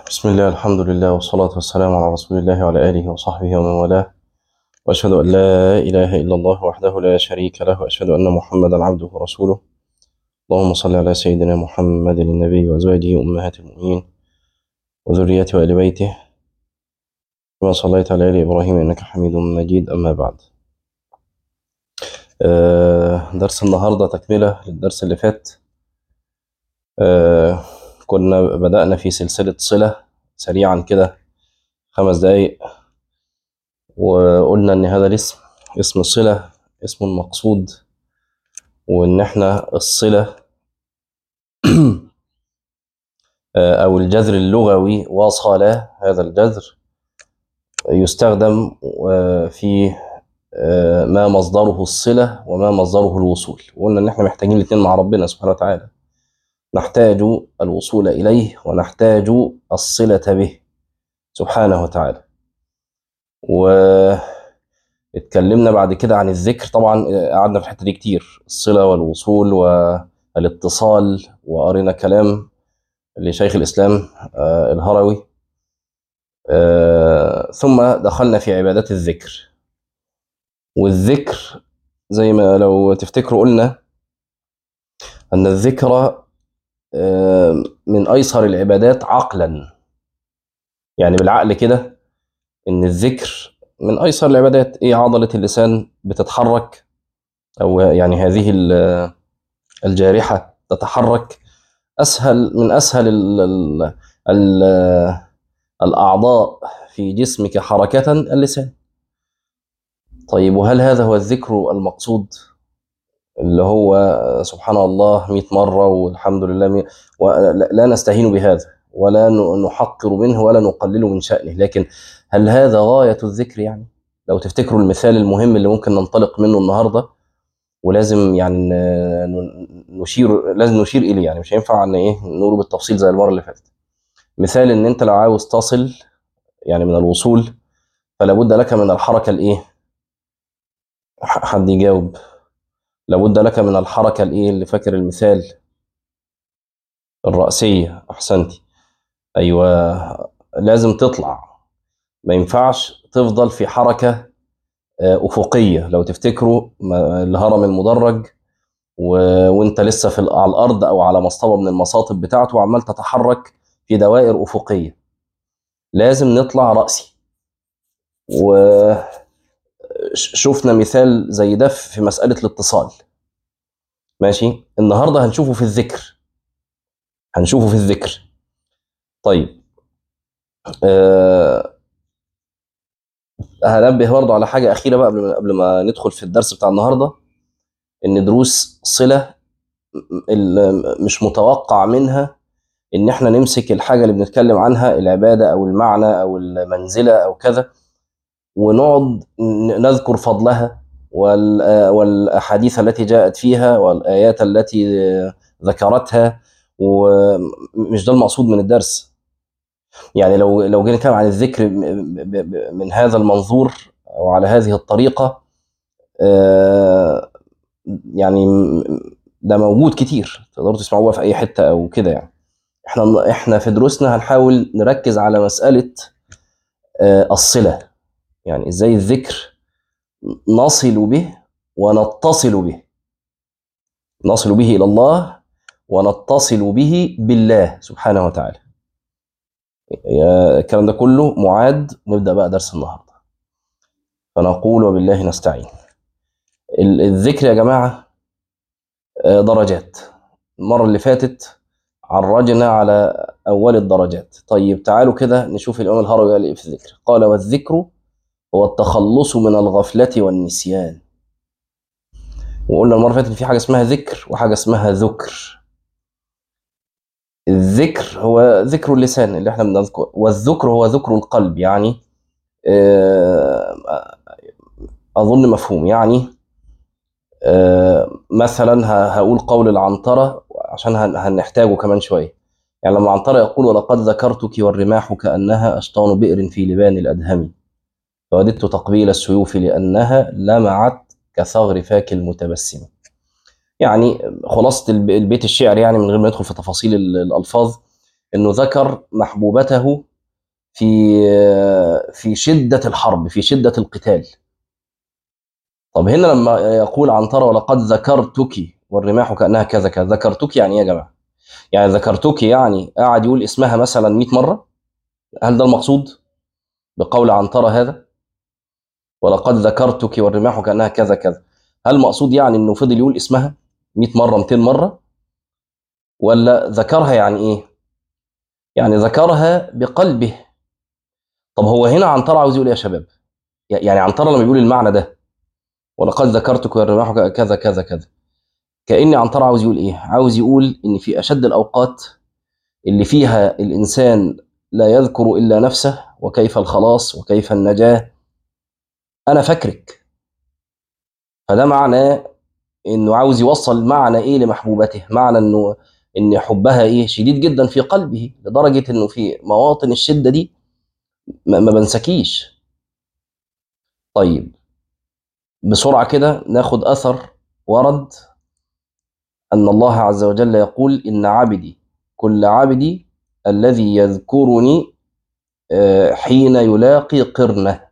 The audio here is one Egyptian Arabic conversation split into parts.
بسم الله الحمد لله والصلاة والسلام على رسول الله وعلى آله وصحبه ومن والاه وأشهد أن لا إله إلا الله وحده لا شريك له وأشهد أن محمدا عبده ورسوله اللهم صل على سيدنا محمد النبي وأزواجه أمهات المؤمنين وذريته وآل بيته كما صليت على آل إبراهيم إنك حميد مجيد أما بعد آه، درس النهاردة تكملة للدرس اللي فات آه، كنا بدأنا في سلسلة صلة سريعا كده خمس دقايق وقلنا إن هذا الاسم اسم الصلة اسم مقصود وإن إحنا الصلة آه، أو الجذر اللغوي وصل هذا الجذر يستخدم آه، في آه، ما مصدره الصلة وما مصدره الوصول وقلنا إن إحنا محتاجين الاتنين مع ربنا سبحانه وتعالى نحتاج الوصول إليه ونحتاج الصلة به سبحانه وتعالى واتكلمنا بعد كده عن الذكر طبعا قعدنا في الحتة دي كتير الصلة والوصول والاتصال وقرينا كلام لشيخ الإسلام آه، الهروي آه، ثم دخلنا في عبادات الذكر والذكر زي ما لو تفتكروا قلنا أن الذكر آه، من أيسر العبادات عقلا يعني بالعقل كده إن الذكر من أيسر العبادات إيه عضلة اللسان بتتحرك أو يعني هذه ال- الجارحة تتحرك أسهل من أسهل ال ال ال الأعضاء في جسمك حركة اللسان طيب وهل هذا هو الذكر المقصود اللي هو سبحان الله مئة مرة والحمد لله مئة ولا لا نستهين بهذا ولا ن- نحقر منه ولا نقلل من شأنه لكن هل هذا غاية الذكر يعني لو تفتكروا المثال المهم اللي ممكن ننطلق منه النهاردة ولازم يعني ن- ن- نشير لازم نشير إليه يعني مش هينفع ان ايه نقوله بالتفصيل زي المرة اللي فاتت مثال ان انت لو عاوز تصل يعني من الوصول فلا بد لك من الحركة الايه ح- حد يجاوب لابد لك من الحركة الايه اللي فاكر المثال الرأسية أحسنتي أيوة لازم تطلع ما ينفعش تفضل في حركة آه، أفقية لو تفتكروا ما- الهرم المدرج و... وانت لسه في ال- على الأرض أو على مصطبة من المصاطب بتاعته وعمال تتحرك في دوائر أفقية لازم نطلع رأسي وشفنا مثال زي ده في مسألة الاتصال ماشي النهاردة هنشوفه في الذكر هنشوفه في الذكر طيب أه هنبه برضه على حاجة أخيرة بقى قبل ما قبل ما ندخل في الدرس بتاع النهاردة إن دروس صلة ال- مش متوقع منها إن إحنا نمسك الحاجة اللي بنتكلم عنها العبادة أو المعنى أو المنزلة أو كذا ونقعد ن- نذكر فضلها وال- والأحاديث التي جاءت فيها والآيات التي ذكرتها ومش ده المقصود من الدرس يعني لو لو جينا نتكلم عن الذكر م- ب- ب- من هذا المنظور أو على هذه الطريقة آه، يعني م- ده موجود كتير تقدروا تسمعوها في أي حتة أو كده يعني احنا احنا في دروسنا هنحاول نركز على مسألة آه، الصلة يعني ازاي الذكر نصل به ونتصل به نصل به إلى الله ونتصل به بالله سبحانه وتعالى يا- الكلام ده كله معاد نبدأ بقى درس النهاردة فنقول وبالله نستعين ال- الذكر يا جماعة آه، درجات المرة اللي فاتت عرجنا على أول الدرجات طيب تعالوا كده نشوف الإمام الهروي قال إيه في الذكر قال والذكر هو التخلص من الغفلة والنسيان وقلنا المرة اللي فاتت في حاجة اسمها ذكر وحاجة اسمها ذكر الذكر هو ذكر اللسان اللي احنا بنذكر والذكر هو ذكر القلب يعني آه، أظن مفهوم يعني آه، مثلا ه- هقول قول العنترة عشان هن- هنحتاجه كمان شوية يعني لما عنترة يقول ولقد ذكرتك والرماح كأنها أشطان بئر في لبان الأدهم فوددت تقبيل السيوف لأنها لمعت كثغر فاك المتبسم يعني خلاصة الب- البيت الشعر يعني من غير ما ندخل في تفاصيل ال- الألفاظ انه ذكر محبوبته في في شده الحرب في شده القتال طب هنا لما يقول عنترة ولقد ذكرتك والرماح كانها كذا كذا ذكرتك يعني ايه يا جماعه يعني ذكرتك يعني قاعد يقول اسمها مثلا 100 مره هل ده المقصود بقول عنترة هذا ولقد ذكرتك والرماح كانها كذا كذا هل مقصود يعني انه فضل يقول اسمها 100 مره 200 مره ولا ذكرها يعني ايه يعني ذكرها بقلبه طب هو هنا عنترة عاوز يقول ايه يا شباب يعني عنترة لما بيقول المعنى ده ولقد ذكرتك والرماح كذا كذا كذا كأن عنترة عاوز يقول ايه عاوز يقول ان في اشد الاوقات اللي فيها الانسان لا يذكر الا نفسه وكيف الخلاص وكيف النجاه انا فاكرك فده معناه انه عاوز يوصل معنى ايه لمحبوبته معنى انه ان حبها ايه شديد جدا في قلبه لدرجه انه في مواطن الشده دي ما ما بنسكيش طيب بسرعه كده ناخد اثر ورد ان الله عز وجل يقول ان عبدي كل عبدي الذي يذكرني آه، حين يلاقي قرنه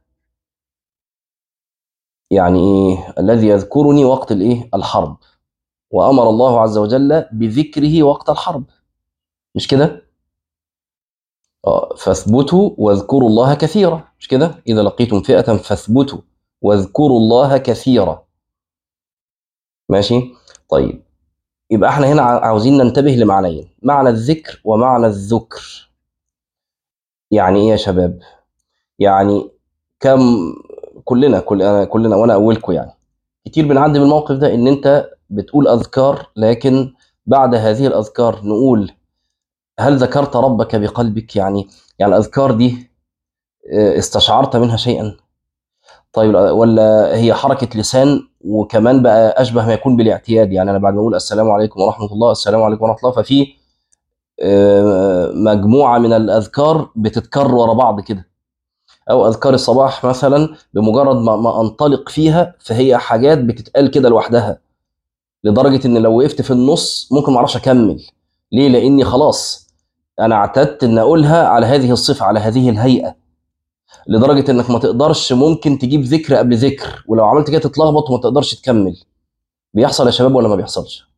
يعني ايه الذي يذكرني وقت الايه الحرب وامر الله عز وجل بذكره وقت الحرب مش كده آه، فاثبتوا واذكروا الله كثيرا مش كده اذا لقيتم فئه فاثبتوا واذكروا الله كثيرا ماشي طيب يبقى احنا هنا ع- عاوزين ننتبه لمعنيين معنى الذكر ومعنى الذكر يعني ايه يا شباب يعني كم كلنا كل كلنا وانا اولكم يعني كتير بنعدي بالموقف ده ان انت بتقول اذكار لكن بعد هذه الاذكار نقول هل ذكرت ربك بقلبك يعني يعني الاذكار دي آه، استشعرت منها شيئا طيب ولا هي حركه لسان وكمان بقى اشبه ما يكون بالاعتياد يعني انا بعد ما اقول السلام عليكم ورحمه الله السلام عليكم ورحمه الله ففي آه، مجموعه من الاذكار بتتكرر ورا بعض كده او اذكار الصباح مثلا بمجرد ما, ما انطلق فيها فهي حاجات بتتقال كده لوحدها لدرجه ان لو وقفت في النص ممكن ما اعرفش اكمل ليه لاني خلاص انا اعتدت ان اقولها على هذه الصفه على هذه الهيئه لدرجه انك ما تقدرش ممكن تجيب ذكر قبل ذكر ولو عملت كده تتلخبط وما تقدرش تكمل بيحصل يا شباب ولا ما بيحصلش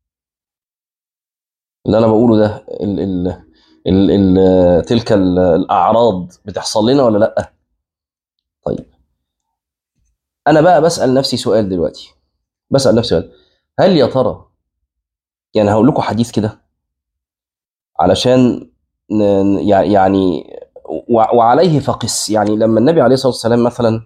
اللي انا بقوله ده ال ال ال ال تلك ال- الاعراض بتحصل لنا ولا لا طيب انا بقى بسال نفسي سؤال دلوقتي بسال نفسي سؤال هل يا ترى يعني هقول لكم حديث كده علشان ن- يع- يعني و- وعليه فقس يعني لما النبي عليه الصلاه والسلام مثلا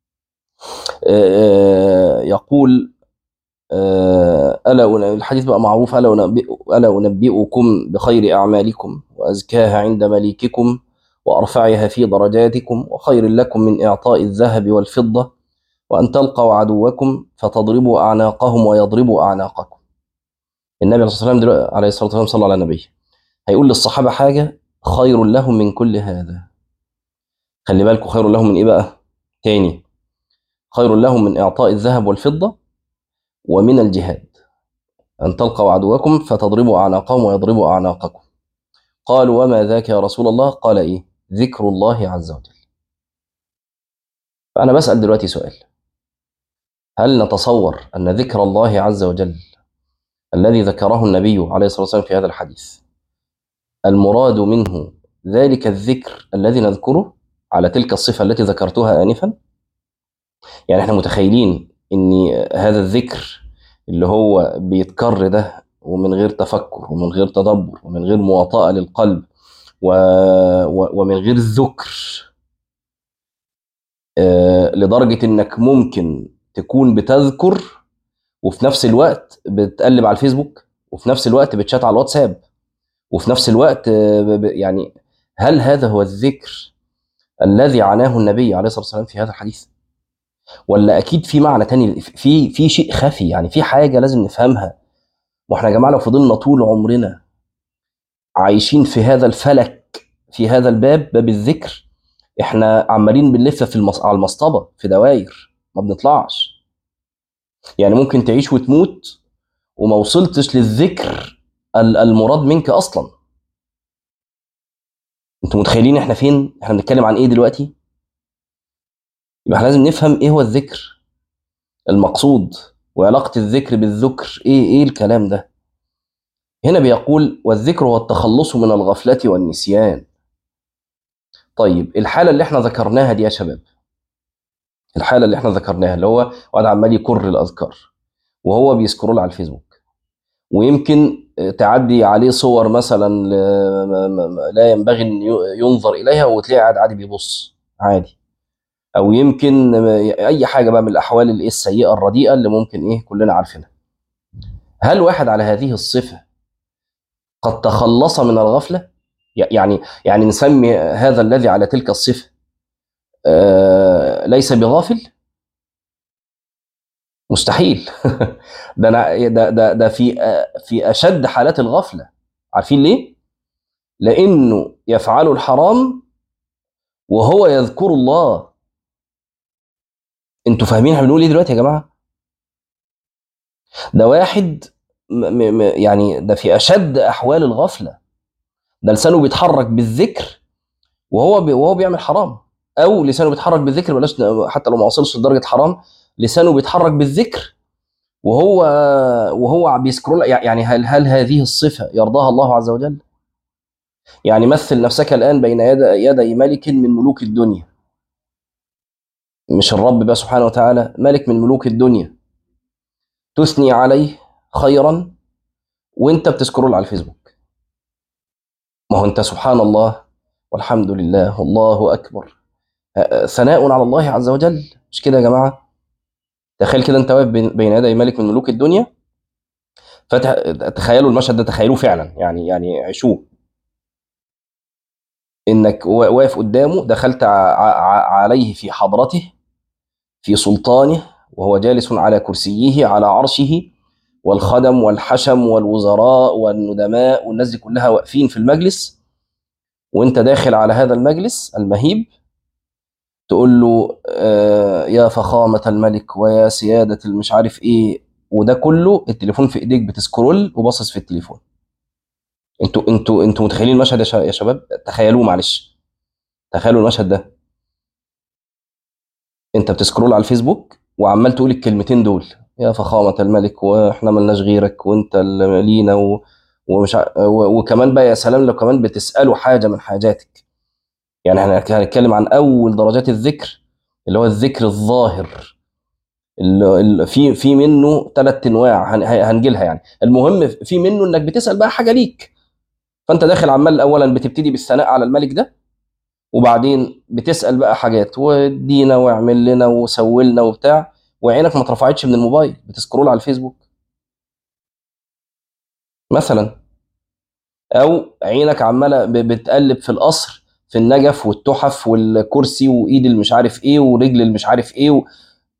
آه، يقول آه، ألا أن- الحديث بقى معروف ألا أنبئ- ألا أنبئكم بخير أعمالكم وأزكاها عند مليككم وأرفعها في درجاتكم وخير لكم من إعطاء الذهب والفضة وأن تلقوا عدوكم فتضربوا أعناقهم ويضربوا أعناقكم النبي عليه الصلاة والسلام دلوقتي عليه الصلاة والسلام صلى على النبي هيقول للصحابة حاجة خير لهم من كل هذا خلي بالكم خير لهم من إيه بقى تاني خير لهم من إعطاء الذهب والفضة ومن الجهاد أن تلقوا عدوكم فتضربوا أعناقهم ويضربوا أعناقكم قالوا وما ذاك يا رسول الله قال إيه ذكر الله عز وجل فأنا بسأل دلوقتي سؤال هل نتصور أن ذكر الله عز وجل الذي ذكره النبي عليه الصلاة والسلام في هذا الحديث المراد منه ذلك الذكر الذي نذكره على تلك الصفة التي ذكرتها آنفا يعني احنا متخيلين ان هذا الذكر اللي هو بيتكر ده ومن غير تفكر ومن غير تدبر ومن غير مواطأة للقلب و... و... ومن غير ذكر آه، لدرجة انك ممكن تكون بتذكر وفي نفس الوقت بتقلب على الفيسبوك وفي نفس الوقت بتشات على الواتساب وفي نفس الوقت آه، ب- ب- يعني هل هذا هو الذكر الذي عناه النبي عليه الصلاة والسلام في هذا الحديث ولا اكيد في معنى تاني في في شيء خفي يعني في حاجة لازم نفهمها واحنا يا جماعة لو فضلنا طول عمرنا عايشين في هذا الفلك في هذا الباب باب الذكر احنا عمالين بنلف في المص... على المصطبة في دواير ما بنطلعش يعني ممكن تعيش وتموت وما وصلتش للذكر ال- المراد منك اصلا انتوا متخيلين احنا فين احنا بنتكلم عن ايه دلوقتي يبقى احنا لازم نفهم ايه هو الذكر المقصود وعلاقة الذكر بالذكر ايه ايه الكلام ده هنا بيقول والذكر هو التخلص من الغفلة والنسيان طيب الحالة اللي احنا ذكرناها دي يا شباب الحالة اللي احنا ذكرناها اللي هو واحد عمال يكر الأذكار وهو بيسكرول على الفيسبوك ويمكن تعدي عليه صور مثلا ل- م- م- لا ينبغي ان ي- ينظر اليها وتلاقيه قاعد عادي بيبص عادي او يمكن اي حاجه بقى من الاحوال الايه السيئه الرديئه اللي ممكن ايه كلنا عارفينها هل واحد على هذه الصفه قد تخلص من الغفله ي- يعني يعني نسمي هذا الذي على تلك الصفه آه، ليس بغافل مستحيل ده انا ده ده ده في آه، في اشد حالات الغفله عارفين ليه لانه يفعل الحرام وهو يذكر الله انتوا فاهمين احنا بنقول ايه دلوقتي يا جماعه ده واحد م م م يعني ده في اشد احوال الغفله ده لسانه بيتحرك بالذكر وهو بي وهو بيعمل حرام او لسانه بيتحرك بالذكر بلاش ن- حتى لو ما وصلش لدرجه حرام لسانه بيتحرك بالذكر وهو وهو بيسكرول يعني هل هل هذه الصفه يرضاها الله عز وجل؟ يعني مثل نفسك الان بين يد يدي ملك من ملوك الدنيا مش الرب بقى سبحانه وتعالى ملك من ملوك الدنيا تثني عليه خيرا وانت بتسكرول على الفيسبوك ما هو انت سبحان الله والحمد لله والله اكبر آه، ثناء على الله عز وجل مش كده يا جماعه تخيل كده انت واقف بين بين يدي ملك من ملوك الدنيا فتخيلوا المشهد ده تخيلوه فعلا يعني يعني عيشوه انك وا- واقف قدامه دخلت ع- ع- عليه في حضرته في سلطانه وهو جالس على كرسيه على عرشه والخدم والحشم والوزراء والندماء والناس دي كلها واقفين في المجلس وانت داخل على هذا المجلس المهيب تقول له آه يا فخامة الملك ويا سيادة المش عارف ايه وده كله التليفون في ايديك بتسكرول وباصص في التليفون انتوا انتوا انتوا متخيلين المشهد يا شا- يا شباب تخيلوه معلش تخيلوا المشهد ده انت بتسكرول على الفيسبوك وعمال تقول الكلمتين دول يا فخامة الملك واحنا ملناش غيرك وانت اللي لينا و... ومش ع... و... وكمان بقى يا سلام لو كمان بتسأله حاجة من حاجاتك يعني احنا هنتكلم عن اول درجات الذكر اللي هو الذكر الظاهر اللي اللي في في منه ثلاث انواع هن- هنجيلها يعني المهم في منه انك بتسأل بقى حاجة ليك فانت داخل عمال اولا بتبتدي بالثناء على الملك ده وبعدين بتسأل بقى حاجات وادينا واعمل لنا وسوي لنا وبتاع وعينك ما اترفعتش من الموبايل بتسكرول على الفيسبوك مثلا او عينك عماله ب- بتقلب في القصر في النجف والتحف والكرسي وايد المش عارف ايه ورجل المش عارف ايه و...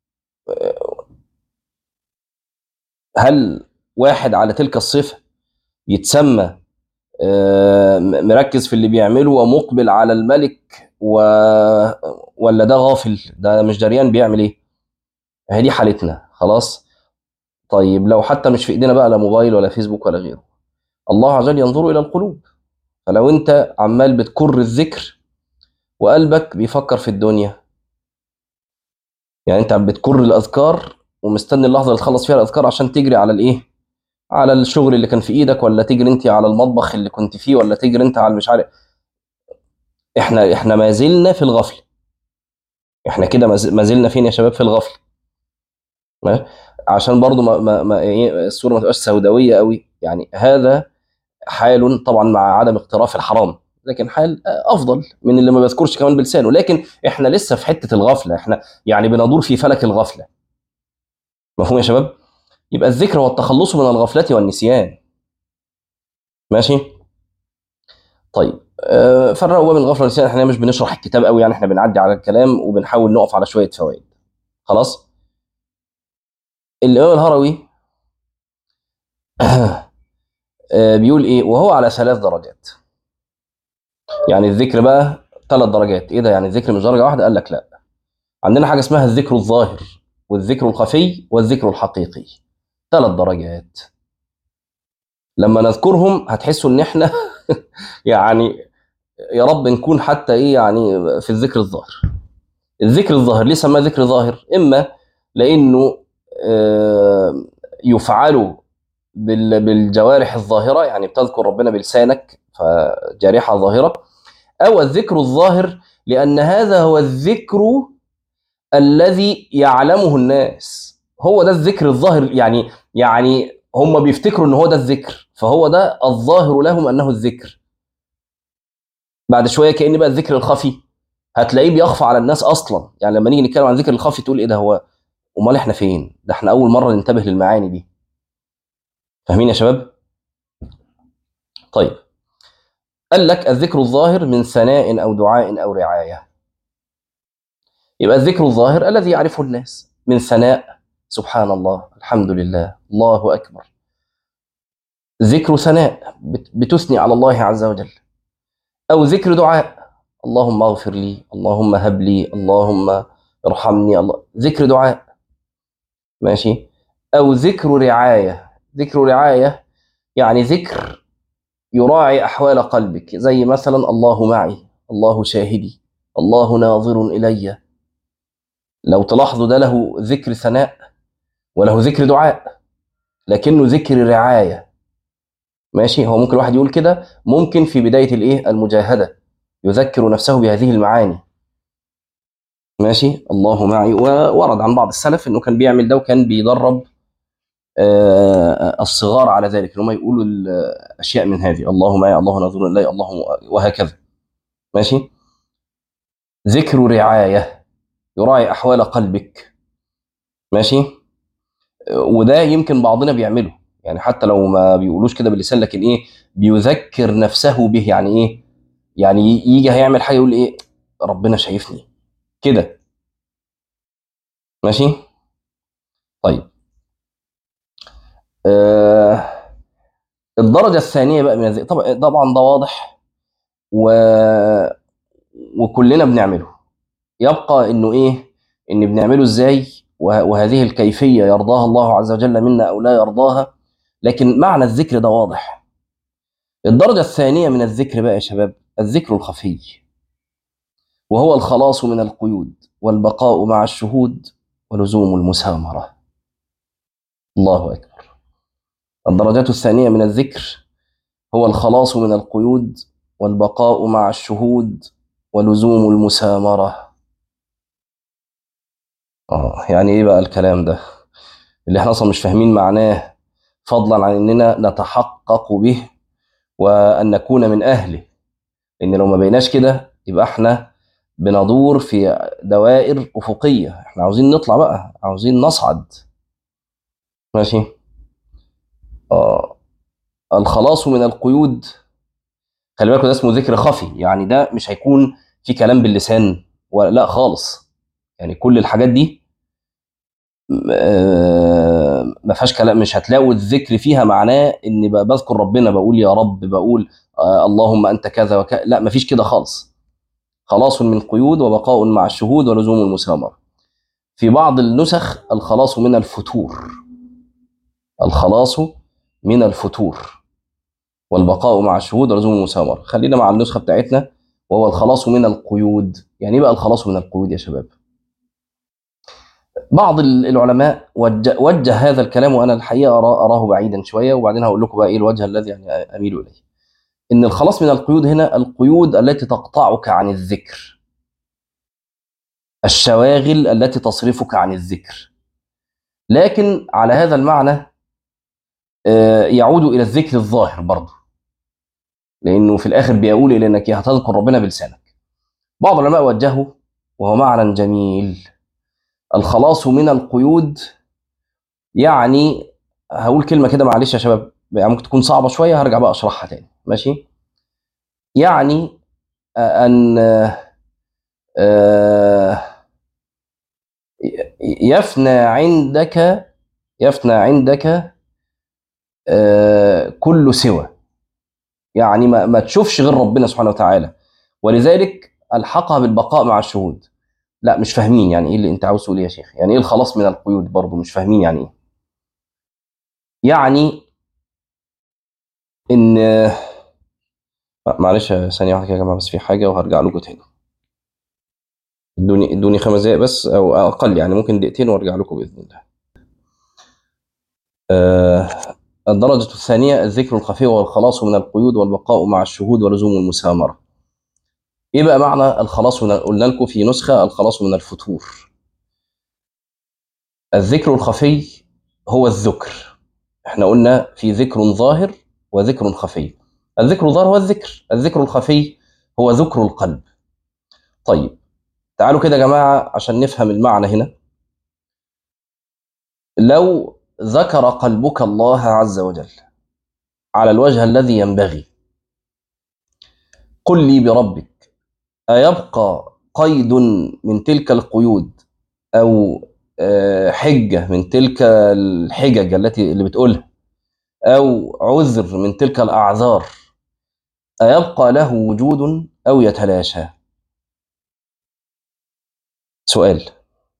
هل واحد على تلك الصفه يتسمى آه، م- مركز في اللي بيعمله ومقبل على الملك و... ولا ده غافل ده مش دريان بيعمل ايه هي دي حالتنا خلاص طيب لو حتى مش في ايدينا بقى لا موبايل ولا فيسبوك ولا غيره الله عز وجل ينظر الى القلوب فلو انت عمال بتكر الذكر وقلبك بيفكر في الدنيا يعني انت بتكر الاذكار ومستني اللحظه اللي تخلص فيها الاذكار عشان تجري على الايه على الشغل اللي كان في ايدك ولا تجري انت على المطبخ اللي كنت فيه ولا تجري انت على مش عارف احنا احنا ما زلنا في الغفله احنا كده ما ز- ما زلنا فين يا شباب في الغفله ما- عشان برضو ما, ما, ما إيه، الصوره ما تبقاش سوداويه قوي يعني هذا حال طبعا مع عدم اقتراف الحرام لكن حال آه، افضل من اللي ما بيذكرش كمان بلسانه لكن احنا لسه في حته الغفله احنا يعني بندور في فلك الغفله مفهوم يا شباب يبقى الذكر هو التخلص من الغفله والنسيان ماشي طيب آه، فرقوا بين الغفله والنسيان احنا مش بنشرح الكتاب قوي يعني احنا بنعدي على الكلام وبنحاول نقف على شويه فوائد خلاص الامام الهروي آه، بيقول ايه وهو على ثلاث درجات يعني الذكر بقى ثلاث درجات ايه ده يعني الذكر مش درجه واحده قال لك لا عندنا حاجه اسمها الذكر الظاهر والذكر الخفي والذكر الحقيقي ثلاث درجات لما نذكرهم هتحسوا ان احنا يعني يا رب نكون حتى ايه يعني في الذكر الظاهر الذكر الظاهر ليه سماه ذكر ظاهر اما لانه آه، يفعل بال- بالجوارح الظاهره يعني بتذكر ربنا بلسانك فجارحه ظاهره او الذكر الظاهر لان هذا هو الذكر الذي يعلمه الناس هو ده الذكر الظاهر يعني يعني هم بيفتكروا ان هو ده الذكر فهو ده الظاهر لهم انه الذكر بعد شويه كأن بقى الذكر الخفي هتلاقيه بيخفى على الناس اصلا يعني لما نيجي نتكلم عن الذكر الخفي تقول ايه ده هو امال احنا فين ده احنا اول مره ننتبه للمعاني دي فاهمين يا شباب طيب قال لك الذكر الظاهر من ثناء او دعاء او رعايه يبقى الذكر الظاهر الذي يعرفه الناس من ثناء سبحان الله الحمد لله الله اكبر ذكر ثناء بت- بتثني على الله عز وجل او ذكر دعاء اللهم اغفر لي اللهم هب لي اللهم ارحمني الله ذكر دعاء ماشي او ذكر رعايه ذكر رعايه يعني ذكر يراعي احوال قلبك زي مثلا الله معي الله شاهدي الله ناظر الي لو تلاحظوا ده له ذكر ثناء وله ذكر دعاء لكنه ذكر رعايه ماشي هو ممكن الواحد يقول كده ممكن في بدايه الايه المجاهده يذكر نفسه بهذه المعاني ماشي الله معي وورد عن بعض السلف انه كان بيعمل ده وكان بيدرب آه، الصغار على ذلك ان هم يقولوا الاشياء من هذه الله معي الله ناظر الي الله وهكذا ماشي ذكر رعايه يراعي احوال قلبك ماشي وده يمكن بعضنا بيعمله يعني حتى لو ما بيقولوش كده باللسان لكن ايه بيذكر نفسه به يعني ايه يعني يجي هيعمل حاجه يقول ايه ربنا شايفني كده ماشي طيب آه الدرجه الثانيه بقى من الذكر طبعا طبعا ده واضح و... وكلنا بنعمله يبقى انه ايه ان بنعمله ازاي وه- وهذه الكيفيه يرضاها الله عز وجل منا او لا يرضاها لكن معنى الذكر ده واضح الدرجه الثانيه من الذكر بقى يا شباب الذكر الخفي وهو الخلاص من القيود والبقاء مع الشهود ولزوم المسامره الله اكبر الدرجات الثانيه من الذكر هو الخلاص من القيود والبقاء مع الشهود ولزوم المسامره اه يعني ايه بقى الكلام ده اللي احنا اصلا مش فاهمين معناه فضلا عن اننا نتحقق به وان نكون من اهله لان لو ما بقيناش كده يبقى احنا بندور في دوائر افقيه احنا عاوزين نطلع بقى عاوزين نصعد ماشي اه الخلاص من القيود خلي بالكوا ده اسمه ذكر خفي يعني ده مش هيكون في كلام باللسان ولا لا خالص يعني كل الحاجات دي آه، ما فيهاش كلام مش هتلاقوا الذكر فيها معناه ان ب- بذكر ربنا بقول يا رب بقول آه، اللهم انت كذا وكذا لا ما فيش كده خالص خلاص من قيود وبقاء مع الشهود ولزوم المسامره في بعض النسخ الخلاص من الفتور الخلاص من الفتور والبقاء مع الشهود ولزوم المسامره خلينا مع النسخه بتاعتنا وهو الخلاص من القيود يعني ايه بقى الخلاص من القيود يا شباب بعض ال- العلماء وجه, وجه هذا الكلام وانا الحقيقه أراه, اراه بعيدا شويه وبعدين هقول لكم بقى ايه الوجه الذي يعني اميل اليه. ان الخلاص من القيود هنا القيود التي تقطعك عن الذكر. الشواغل التي تصرفك عن الذكر. لكن على هذا المعنى آه، يعود الى الذكر الظاهر برضه. لانه في الاخر بيقول الى انك هتذكر ربنا بلسانك. بعض العلماء وجهوا وهو معنى جميل الخلاص من القيود يعني هقول كلمه كده معلش يا شباب يعني ممكن تكون صعبه شويه هرجع بقى اشرحها تاني ماشي يعني آه، ان آه، يفنى عندك يفنى عندك آه، كل سوى يعني ما, ما تشوفش غير ربنا سبحانه وتعالى ولذلك الحقها بالبقاء مع الشهود لا مش فاهمين يعني ايه اللي انت عاوز تقول ايه يا شيخ يعني ايه الخلاص من القيود برضه مش فاهمين يعني ايه يعني ان معلش ثانية واحدة كده يا جماعة بس في حاجة وهرجع لكم تاني ادوني ادوني خمس دقايق بس او اقل يعني ممكن دقيقتين وارجع لكم باذن الله. آه الدرجة الثانية الذكر الخفي والخلاص من القيود والبقاء مع الشهود ولزوم المسامرة. ايه بقى معنى الخلاص من قلنا لكم في نسخة الخلاص من الفتور. الذكر الخفي هو الذكر. احنا قلنا في ذكر ظاهر وذكر خفي. الذكر الظاهر هو الذكر، الذكر الخفي هو ذكر القلب. طيب تعالوا كده يا جماعة عشان نفهم المعنى هنا لو ذكر قلبك الله عز وجل على الوجه الذي ينبغي قل لي بربك أيبقى قيد من تلك القيود أو آه، حجة من تلك الحجج التي اللي بتقولها أو عذر من تلك الأعذار أيبقى له وجود أو يتلاشى سؤال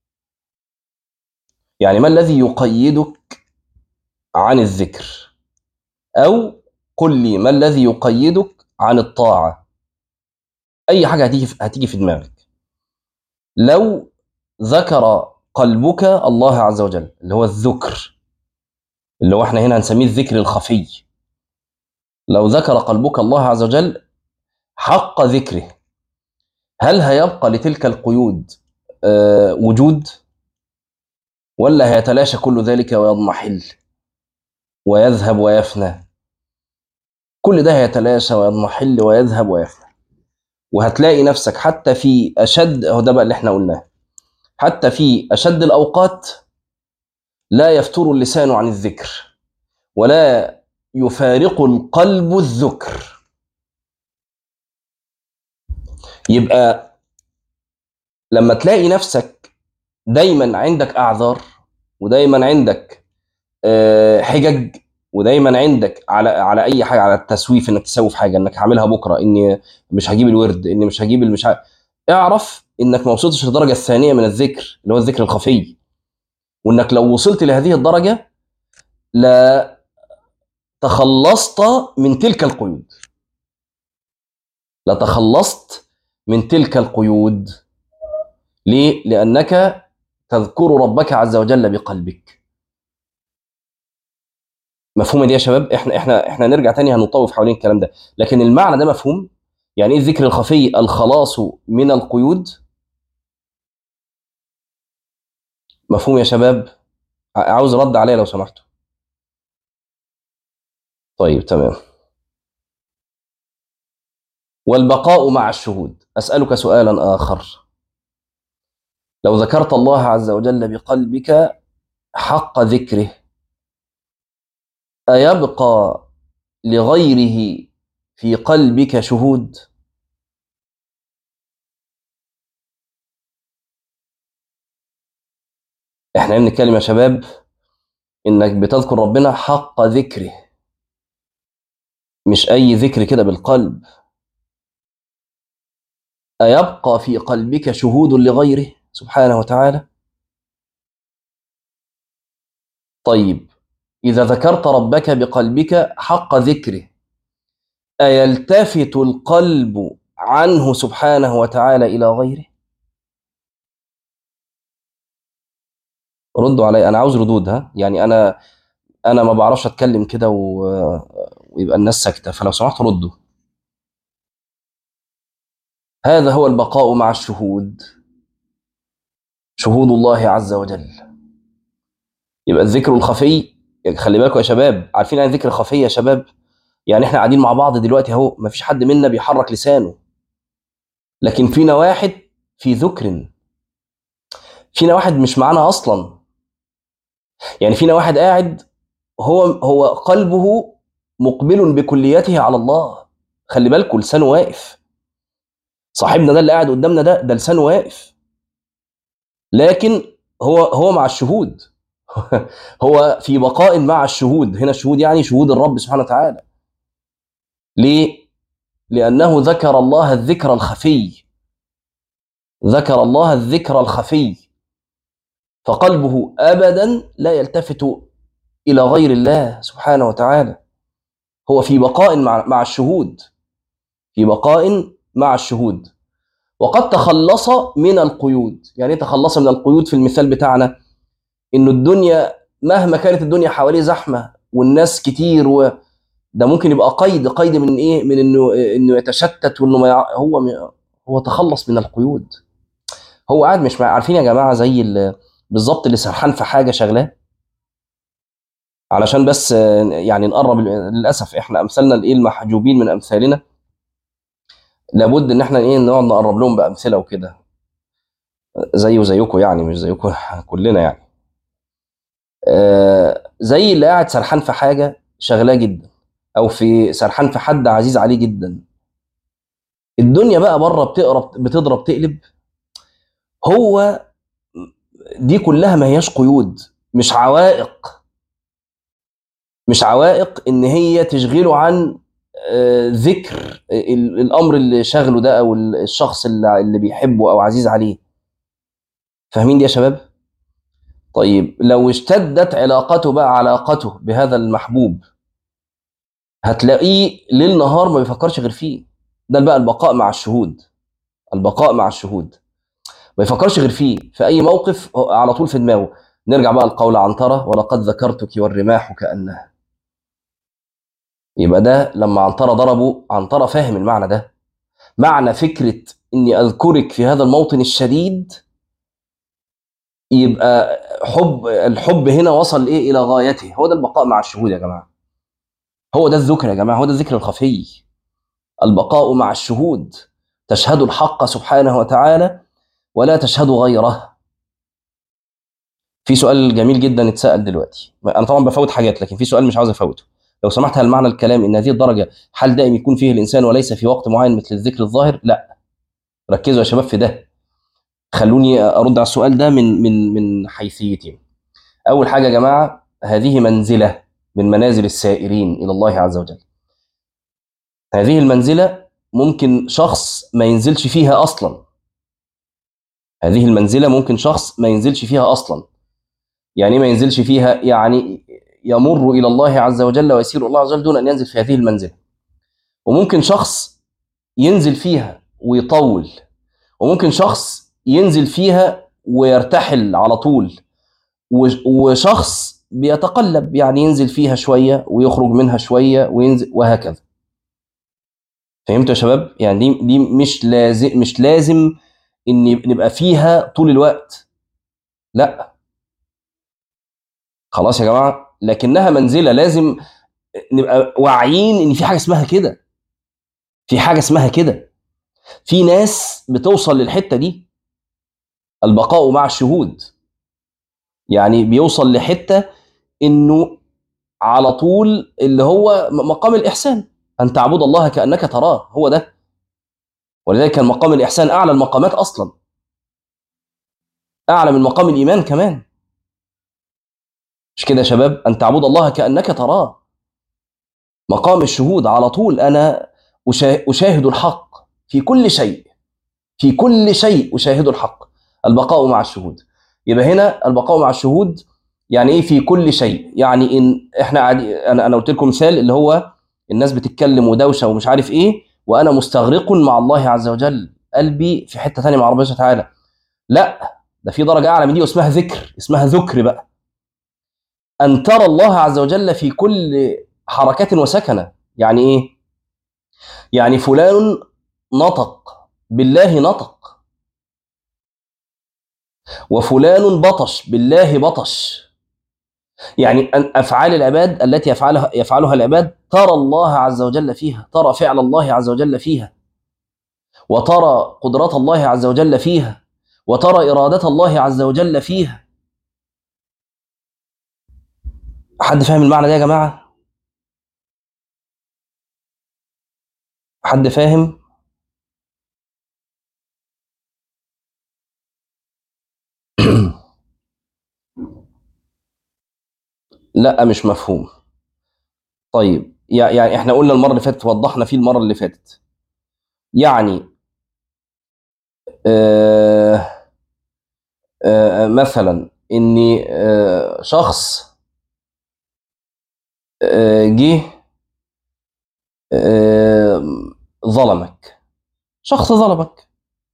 يعني ما الذي يقيدك عن الذكر او قل لي ما الذي يقيدك عن الطاعه اي حاجه هتيجي هتيجي في دماغك لو ذكر قلبك الله عز وجل اللي هو الذكر اللي هو احنا هنا هنسميه الذكر الخفي لو ذكر قلبك الله عز وجل حق ذكره هل هيبقى لتلك القيود آه، وجود ولا هيتلاشى كل ذلك ويضمحل ويذهب ويفنى كل ده هيتلاشى ويضمحل ويذهب ويفنى وهتلاقي نفسك حتى في اشد اهو ده بقى اللي احنا قلناه حتى في اشد الاوقات لا يفتر اللسان عن الذكر ولا يفارق القلب الذكر يبقى لما تلاقي نفسك دايما عندك اعذار ودايما عندك آه، حجج ودايما عندك على على اي حاجه على التسويف انك تسوي في حاجه انك هعملها بكره اني مش هجيب الورد اني مش هجيب المش ع... اعرف انك ما وصلتش للدرجه الثانيه من الذكر اللي هو الذكر الخفي وانك لو وصلت لهذه الدرجه لا تخلصت من تلك القيود لتخلصت من تلك القيود ليه؟ لأنك تذكر ربك عز وجل بقلبك مفهومة دي يا شباب احنا احنا احنا نرجع تاني هنطوف حوالين الكلام ده لكن المعنى ده مفهوم يعني ايه الذكر الخفي الخلاص من القيود مفهوم يا شباب ع- عاوز رد عليا لو سمحتوا طيب تمام والبقاء مع الشهود أسألك سؤالا آخر لو ذكرت الله عز وجل بقلبك حق ذكره أيبقى لغيره في قلبك شهود احنا بنتكلم يا شباب انك بتذكر ربنا حق ذكره مش اي ذكر كده بالقلب أيبقى في قلبك شهود لغيره سبحانه وتعالى طيب إذا ذكرت ربك بقلبك حق ذكره أيلتفت القلب عنه سبحانه وتعالى إلى غيره ردوا علي أنا عاوز ردود ها يعني أنا أنا ما بعرفش أتكلم كده و... ويبقى الناس ساكتة فلو سمحت ردوا هذا هو البقاء مع الشهود شهود الله عز وجل يبقى الذكر الخفي يعني خلي بالكم يا شباب عارفين يعني ذكر خفي يا شباب يعني احنا قاعدين مع بعض دلوقتي اهو ما فيش حد منا بيحرك لسانه لكن فينا واحد في ذكر فينا واحد مش معانا اصلا يعني فينا واحد قاعد هو هو قلبه مقبل بكليته على الله خلي بالكم لسانه واقف صاحبنا ده اللي قاعد قدامنا ده ده لسانه واقف لكن هو هو مع الشهود هو في بقاء مع الشهود هنا الشهود يعني شهود الرب سبحانه وتعالى ليه لانه ذكر الله الذكر الخفي ذكر الله الذكر الخفي فقلبه ابدا لا يلتفت الى غير الله سبحانه وتعالى هو في بقاء مع مع الشهود في بقاء مع الشهود وقد تخلص من القيود يعني ايه تخلص من القيود في المثال بتاعنا انه الدنيا مهما كانت الدنيا حواليه زحمه والناس كتير و ده ممكن يبقى قيد قيد من ايه من انه انه يتشتت وانه ما يع... هو م- هو تخلص من القيود هو قاعد مش مع... عارفين يا جماعه زي ال- بالظبط اللي سرحان في حاجه شغلاه علشان بس آه، يعني نقرب للاسف احنا امثالنا الايه المحجوبين من امثالنا لابد ان احنا ايه نقعد نقرب لهم بامثله وكده زي وزيكم يعني مش زيكم كلنا يعني آه، زي اللي قاعد سرحان في حاجه شغلاه جدا او في سرحان في حد عزيز عليه جدا الدنيا بقى بره بتقرب بتضرب تقلب هو دي كلها ما هياش قيود مش عوائق مش عوائق ان هي تشغله عن آه، ذكر ال- الامر اللي شغله ده او ال- الشخص اللي اللي بيحبه او عزيز عليه فاهمين دي يا شباب طيب لو اشتدت علاقته بقى علاقته بهذا المحبوب هتلاقيه ليل نهار ما بيفكرش غير فيه ده بقى البقاء مع الشهود البقاء مع الشهود ما يفكرش غير فيه في اي موقف هو على طول في دماغه نرجع بقى لقول عنترة ولقد ذكرتك والرماح كأنها يبقى ده لما عنترة ضربه عنترة فاهم المعنى ده معنى فكرة اني اذكرك في هذا الموطن الشديد يبقى حب الحب هنا وصل ايه الى غايته هو ده البقاء مع الشهود يا جماعه هو ده الذكر يا جماعه هو ده الذكر الخفي البقاء مع الشهود تشهد الحق سبحانه وتعالى ولا تشهد غيره في سؤال جميل جدا اتسال دلوقتي انا طبعا بفوت حاجات لكن في سؤال مش عاوز افوته لو سمحت هل معنى الكلام ان هذه الدرجه حال دائم يكون فيه الانسان وليس في وقت معين مثل الذكر الظاهر لا ركزوا يا شباب في ده خلوني ارد على السؤال ده من من من حيثيتين اول حاجه يا جماعه هذه منزله من منازل السائرين الى الله عز وجل هذه المنزله ممكن شخص ما ينزلش فيها اصلا هذه المنزله ممكن شخص ما ينزلش فيها اصلا يعني إيه ما ينزلش فيها يعني يمر الى الله عز وجل ويسير إلى الله عز وجل دون ان ينزل في هذه المنزله وممكن شخص ينزل فيها ويطول وممكن شخص ينزل فيها ويرتحل على طول و- وشخص بيتقلب يعني ينزل فيها شويه ويخرج منها شويه وينزل وهكذا فهمتوا يا شباب يعني دي دي مش لازم مش لازم ان نبقى فيها طول الوقت لا خلاص يا جماعه لكنها منزله لازم نبقى واعيين ان في حاجه اسمها كده في حاجه اسمها كده في ناس بتوصل للحته دي البقاء مع الشهود يعني بيوصل لحته انه على طول اللي هو م- مقام الاحسان ان تعبد الله كانك تراه هو ده ولذلك كان مقام الاحسان اعلى المقامات اصلا اعلى من مقام الايمان كمان مش كده يا شباب ان تعبد الله كانك تراه مقام الشهود على طول انا أشا- اشاهد الحق في كل شيء في كل شيء اشاهد الحق البقاء مع الشهود يبقى هنا البقاء مع الشهود يعني ايه في كل شيء يعني ان احنا عادي انا انا قلت لكم مثال اللي هو الناس بتتكلم ودوشه ومش عارف ايه وانا مستغرق مع الله عز وجل قلبي في حته ثانيه مع ربنا سبحانه وتعالى لا ده في درجه اعلى من دي واسمها ذكر اسمها ذكر بقى ان ترى الله عز وجل في كل حركه وسكنه يعني ايه يعني فلان نطق بالله نطق وفلان بطش بالله بطش يعني أن افعال العباد التي يفعلها يفعلها العباد ترى الله عز وجل فيها ترى فعل الله عز وجل فيها وترى قدرات الله عز وجل فيها وترى اراده الله عز وجل فيها حد فاهم المعنى ده يا جماعه حد فاهم لا مش مفهوم طيب يع- يعني احنا قلنا المره اللي فاتت وضحنا فيه المره اللي فاتت يعني آه آه مثلا اني آه شخص آه جه آه ظلمك شخص ظلمك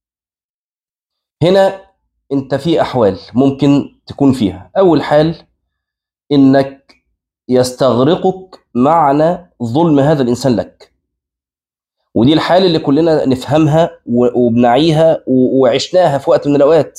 هنا انت في احوال ممكن تكون فيها اول حال انك يستغرقك معنى ظلم هذا الانسان لك ودي الحال اللي كلنا نفهمها و- وبنعيها و- وعشناها في وقت من الاوقات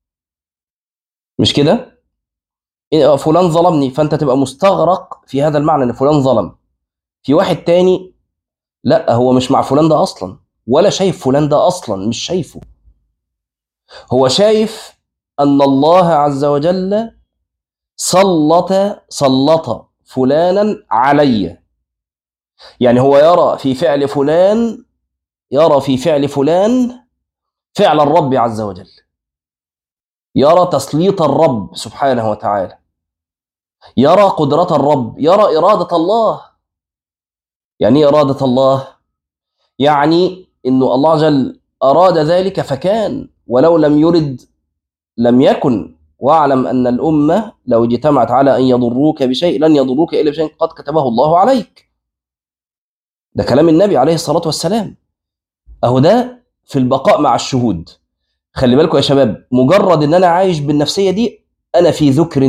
مش كده إيه، فلان ظلمني فانت تبقى مستغرق في هذا المعنى ان فلان ظلم في واحد تاني لا هو مش مع فلان ده اصلا ولا شايف فلان ده اصلا مش شايفه هو شايف ان الله عز وجل سلط سلط فلانا علي يعني هو يرى في فعل فلان يرى في فعل فلان فعل الرب عز وجل يرى تسليط الرب سبحانه وتعالى يرى قدرة الرب يرى إرادة الله يعني إيه إرادة الله يعني إنه الله عز وجل أراد ذلك فكان ولو لم يرد لم يكن واعلم أن الأمة لو اجتمعت على أن يضروك بشيء لن يضروك إلا بشيء قد كتبه الله عليك ده كلام النبي عليه الصلاة والسلام أهو ده في البقاء مع الشهود خلي بالكم يا شباب مجرد ان انا عايش بالنفسيه دي انا في ذكر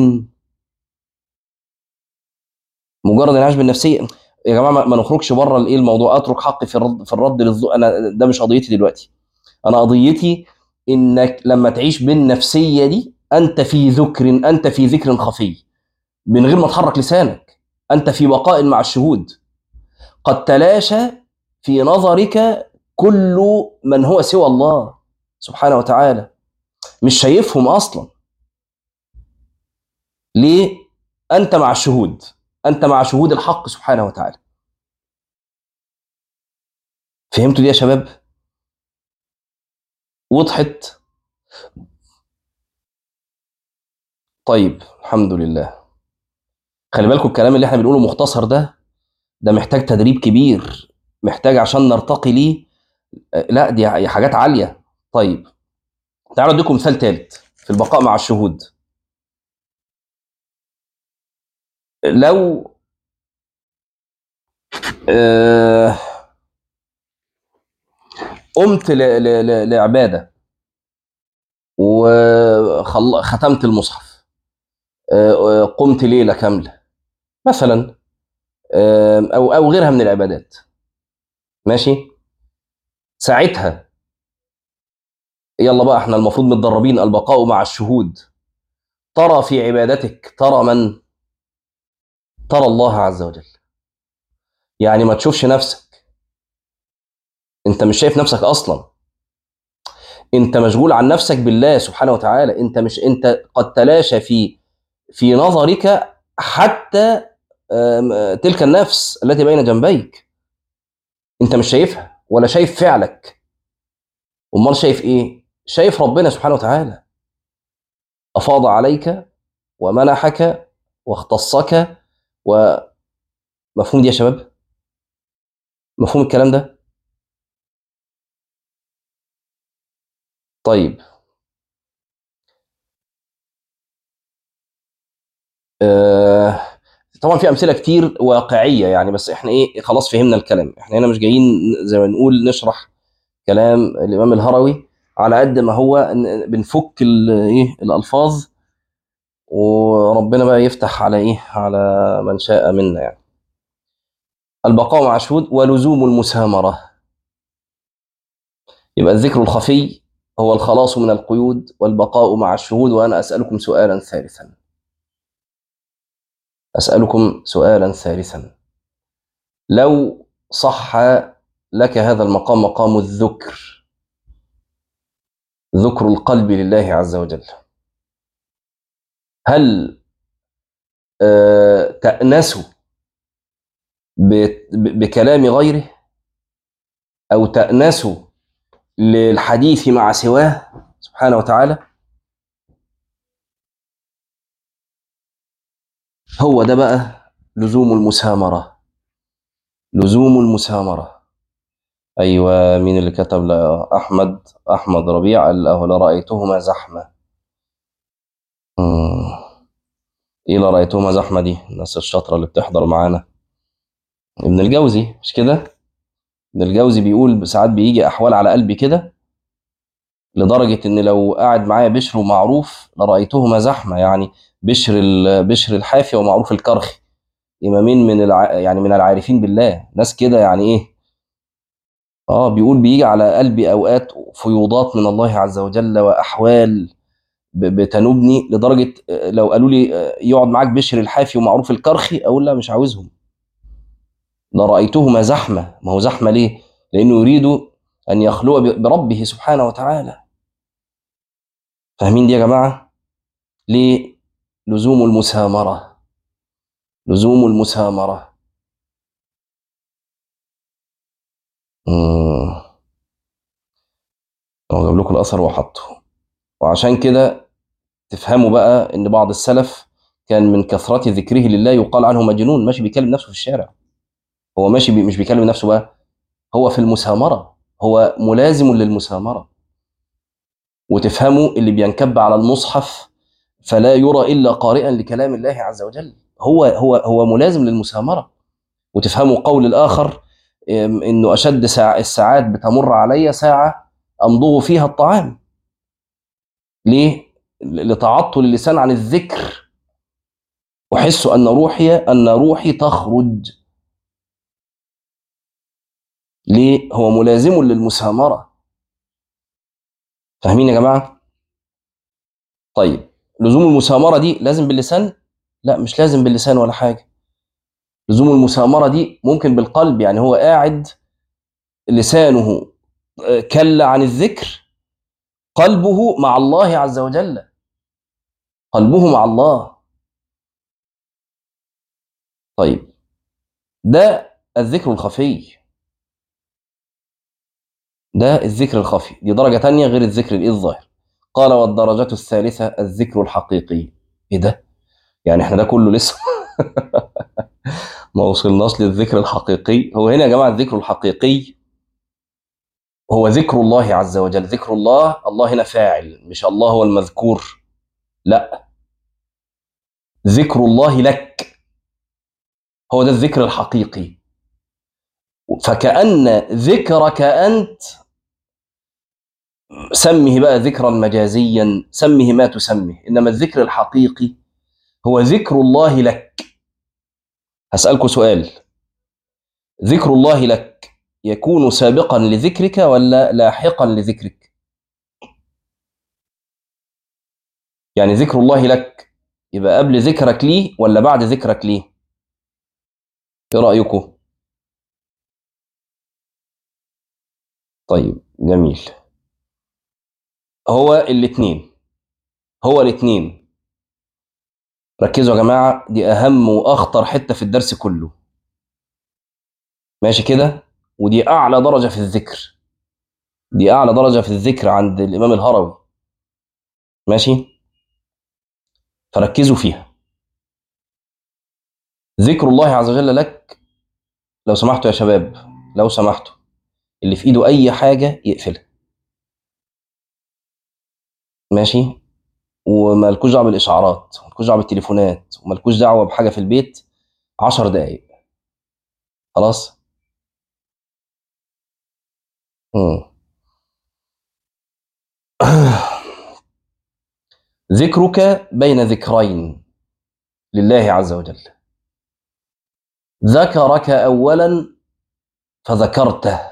مجرد ان انا عايش بالنفسيه يا جماعه ما ما نخرجش بره الايه الموضوع اترك حقي في الرد في الرد للذو انا ده مش قضيتي دلوقتي انا قضيتي انك لما تعيش بالنفسيه دي انت في ذكر انت في ذكر خفي من غير ما تحرك لسانك انت في بقاء مع الشهود قد تلاشى في نظرك كل من هو سوى الله سبحانه وتعالى مش شايفهم اصلا ليه انت مع الشهود انت مع شهود الحق سبحانه وتعالى فهمتوا دي يا شباب وضحت طيب الحمد لله خلي بالكم الكلام اللي احنا بنقوله مختصر ده ده محتاج تدريب كبير محتاج عشان نرتقي ليه آه، لا دي حاجات عاليه طيب تعالوا اديكم مثال ثالث في البقاء مع الشهود لو آه، قمت ل- ل- ل- لعباده وختمت المصحف آه، قمت ليله كامله مثلا آه، او او غيرها من العبادات ماشي ساعتها يلا بقى احنا المفروض متدربين البقاء مع الشهود ترى في عبادتك ترى من ترى الله عز وجل يعني ما تشوفش نفسك انت مش شايف نفسك اصلا انت مشغول عن نفسك بالله سبحانه وتعالى انت مش انت قد تلاشى في في نظرك حتى آم، تلك النفس التي بين جنبيك انت مش شايفها ولا شايف فعلك امال شايف ايه شايف ربنا سبحانه وتعالى افاض عليك ومنحك واختصك ومفهوم دي يا شباب مفهوم الكلام ده طيب آه طبعا في امثله كتير واقعيه يعني بس احنا ايه خلاص فهمنا الكلام احنا هنا مش جايين زي ما نقول نشرح كلام الامام الهروي على قد ما هو ن- بنفك ال- ايه الالفاظ وربنا بقى يفتح على ايه على من شاء منا يعني البقاء مع الشهود ولزوم المسامره يبقى الذكر الخفي هو الخلاص من القيود والبقاء مع الشهود وانا اسالكم سؤالا ثالثا اسالكم سؤالا ثالثا لو صح لك هذا المقام مقام الذكر ذكر القلب لله عز وجل هل آه، تأنس ب- ب- بكلام غيره أو تأنس للحديث مع سواه سبحانه وتعالى هو ده بقى لزوم المسامرة لزوم المسامرة أيوة مين اللي كتب لا أحمد أحمد ربيع قال له لرأيتهما زحمة مم. إيه لرأيتهما زحمة دي الناس الشاطرة اللي بتحضر معانا ابن الجوزي مش كده ابن الجوزي بيقول ساعات بيجي احوال على قلبي كده لدرجه ان لو قاعد معايا بشر ومعروف لرايتهما زحمه يعني بشر ال- بشر الحافي ومعروف الكرخي امامين من الع... يعني من العارفين بالله ناس كده يعني ايه اه بيقول بيجي على قلبي اوقات فيوضات من الله عز وجل واحوال ب- بتنوبني لدرجه آه، لو قالوا لي آه، يقعد معاك بشر الحافي ومعروف الكرخي اقول لا مش عاوزهم لرايتهما زحمه ما هو زحمه ليه لانه يريد ان يخلو ب- بربه سبحانه وتعالى فاهمين دي يا جماعه ليه لزوم المسامره لزوم المسامره امم هو جاب لكم الاثر وحطه وعشان كده تفهموا بقى ان بعض السلف كان من كثرة ذكره لله يقال عنه مجنون ماشي بيكلم نفسه في الشارع هو ماشي بي مش بيكلم نفسه بقى هو في المسامرة هو ملازم للمسامرة وتفهموا اللي بينكب على المصحف فلا يرى إلا قارئا لكلام الله عز وجل هو هو هو ملازم للمسامرة وتفهموا قول الآخر إم، إنه أشد ساعة الساعات بتمر علي ساعة أمضغ فيها الطعام ليه؟ لتعطل اللسان عن الذكر أحس أن روحي أن روحي تخرج ليه؟ هو ملازم للمسامرة فاهمين يا جماعة؟ طيب لزوم المسامرة دي لازم باللسان؟ لا مش لازم باللسان ولا حاجة لزوم المسامرة دي ممكن بالقلب يعني هو قاعد لسانه آه، كل عن الذكر قلبه مع الله عز وجل قلبه مع الله طيب ده الذكر الخفي ده الذكر الخفي دي درجة تانية غير الذكر الإيه الظاهر قال والدرجة الثالثة الذكر الحقيقي إيه ده؟ يعني إحنا ده كله لسه ما وصلناش للذكر الحقيقي هو هنا يا جماعة الذكر الحقيقي هو ذكر الله عز وجل ذكر الله الله هنا فاعل مش الله هو المذكور لا ذكر الله لك هو ده الذكر الحقيقي فكأن ذكرك أنت سمه بقى ذكرا مجازيا سمه ما تسمه إنما الذكر الحقيقي هو ذكر الله لك هسألكوا سؤال ذكر الله لك يكون سابقا لذكرك ولا لاحقا لذكرك يعني ذكر الله لك يبقى قبل ذكرك ليه ولا بعد ذكرك ليه ايه رأيكم طيب جميل هو الاثنين هو الاثنين ركزوا يا جماعة دي أهم وأخطر حتة في الدرس كله ماشي كده ودي أعلى درجة في الذكر دي أعلى درجة في الذكر عند الإمام الهروي ماشي فركزوا فيها ذكر الله عز وجل لك لو سمحتوا يا شباب لو سمحتوا اللي في ايده اي حاجه يقفلها ماشي ومالكوش دعوه بالاشعارات ومالكوش دعوه بالتليفونات ومالكوش دعوه بحاجه في البيت عشر دقايق خلاص مم. ذكرك بين ذكرين لله عز وجل ذكرك اولا فذكرته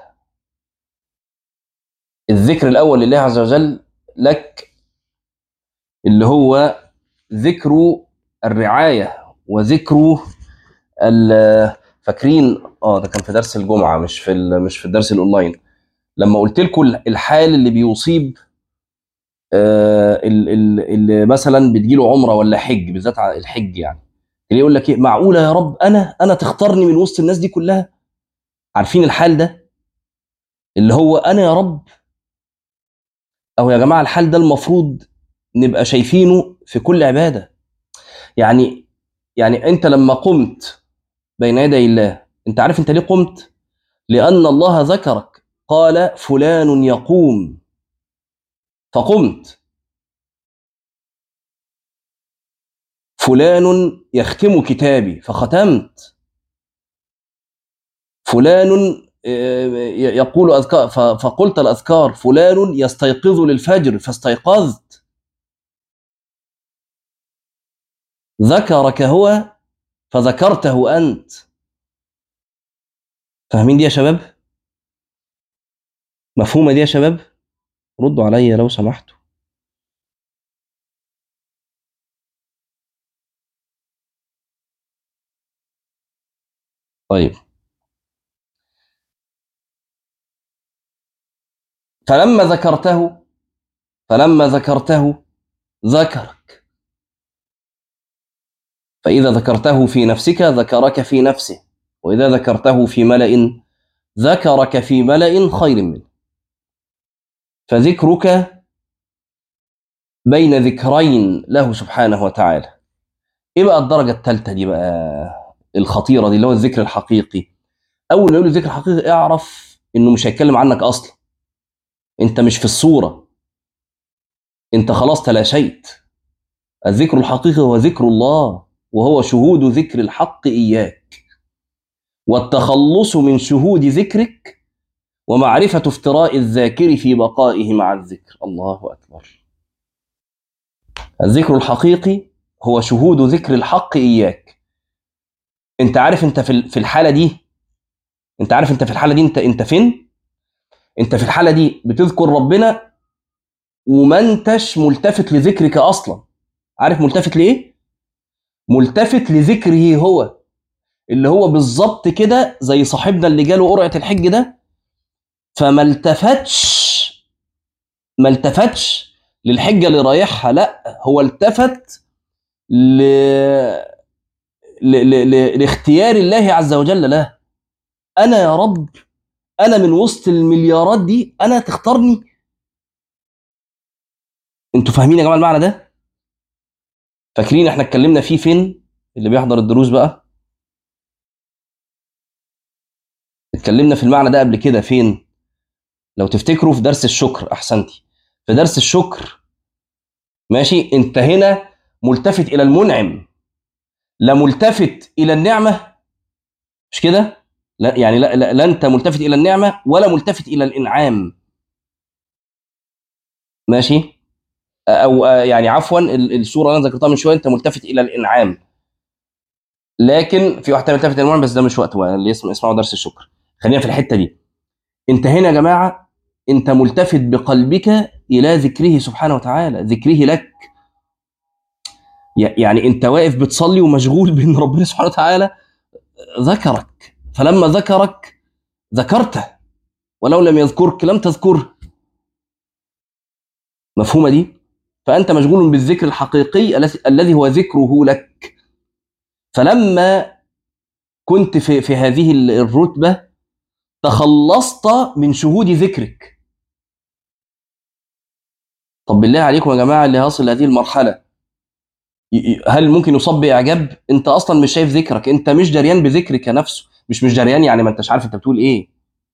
الذكر الاول لله عز وجل لك اللي هو ذكر الرعايه وذكر ال- فاكرين اه ده كان في درس الجمعه مش في ال- مش في الدرس الاونلاين لما قلت لكم الحال اللي بيصيب آه، ال- ال- اللي مثلا بتجيله عمره ولا حج بالذات على الحج يعني اللي يقول لك ايه معقوله يا رب انا انا تختارني من وسط الناس دي كلها عارفين الحال ده اللي هو انا يا رب او يا جماعه الحال ده المفروض نبقى شايفينه في كل عباده يعني يعني انت لما قمت بين يدي الله انت عارف انت ليه قمت لان الله ذكرك قال فلان يقوم فقمت فلان يختم كتابي فختمت فلان يقول أذكار ف- فقلت الأذكار فلان يستيقظ للفجر فاستيقظت ذكرك هو فذكرته أنت فاهمين دي يا شباب؟ مفهومة دي يا شباب؟ ردوا عليا لو سمحتوا طيب فلما ذكرته فلما ذكرته ذكرك فإذا ذكرته في نفسك ذكرك في نفسه وإذا ذكرته في ملأ ذكرك في ملأ خير منه فذكرك بين ذكرين له سبحانه وتعالى ايه بقى الدرجة الثالثة دي بقى الخطيرة دي اللي هو الذكر الحقيقي أول ما يقول الذكر الحقيقي اعرف إنه مش هيتكلم عنك أصلا أنت مش في الصورة أنت خلاص تلاشيت الذكر الحقيقي هو ذكر الله وهو شهود ذكر الحق إياك والتخلص من شهود ذكرك ومعرفة افتراء الذاكر في بقائه مع الذكر الله أكبر الذكر الحقيقي هو شهود ذكر الحق إياك أنت عارف أنت في في الحالة دي أنت عارف أنت في الحالة دي أنت أنت فين؟ أنت في الحالة دي بتذكر ربنا وما أنتش ملتفت لذكرك أصلا عارف ملتفت لإيه؟ ملتفت لذكره هو اللي هو بالظبط كده زي صاحبنا اللي جاله قرعة الحج ده فما التفتش ما التفتش للحجة اللي رايحها لا هو التفت ل... ل... ل... ل... لاختيار الله عز وجل له انا يا رب انا من وسط المليارات دي انا تختارني انتوا فاهمين يا جماعه المعنى ده فاكرين احنا اتكلمنا فيه فين اللي بيحضر الدروس بقى اتكلمنا في المعنى ده قبل كده فين لو تفتكروا في درس الشكر احسنتي في درس الشكر ماشي انت هنا ملتفت الى المنعم لا ملتفت الى النعمه مش كده لا يعني لا, لا, لا انت ملتفت الى النعمه ولا ملتفت الى الانعام ماشي او يعني عفوا الصوره اللي انا ذكرتها من شويه انت ملتفت الى الانعام لكن في واحد تاني ملتفت الى المنعم بس ده مش وقته اللي يسمع يسمعوا درس الشكر خلينا في الحته دي انت هنا يا جماعه انت ملتفت بقلبك الى ذكره سبحانه وتعالى ذكره لك يعني انت واقف بتصلي ومشغول بان ربنا سبحانه وتعالى ذكرك فلما ذكرك ذكرته ولو لم يذكرك لم تذكره مفهومه دي فانت مشغول بالذكر الحقيقي الذي هو ذكره لك فلما كنت في في هذه الرتبه تخلصت من شهود ذكرك طب بالله عليكم يا جماعه اللي هيصل لهذه المرحله هل ممكن يصاب باعجاب انت اصلا مش شايف ذكرك انت مش جريان بذكرك نفسه مش مش جريان يعني ما انتش عارف انت بتقول ايه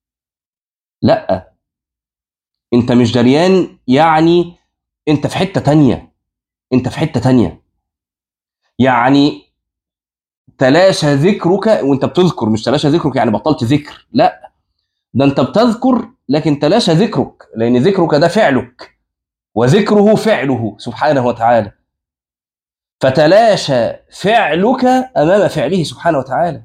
لا انت مش جريان يعني انت في حته تانية انت في حته تانية يعني تلاشى ذكرك وانت بتذكر مش تلاشى ذكرك يعني بطلت ذكر لا ده انت بتذكر لكن تلاشى ذكرك لان ذكرك ده فعلك وذكره فعله سبحانه وتعالى فتلاشى فعلك امام فعله سبحانه وتعالى